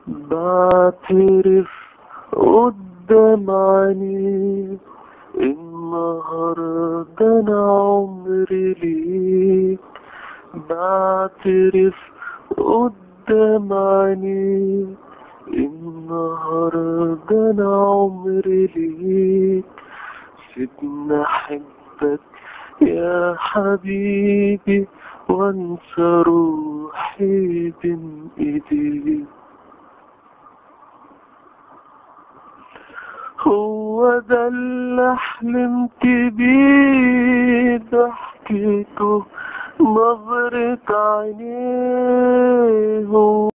بعترف قدام عينيك النهاردة أنا عمري ليك بعترف قدام عينيك النهاردة أنا عمري ليك سيبني أحبك يا حبيبي وانسى روحي بين ايديك هو ده اللي حلمت بيه ضحكته نظرة عينيه هو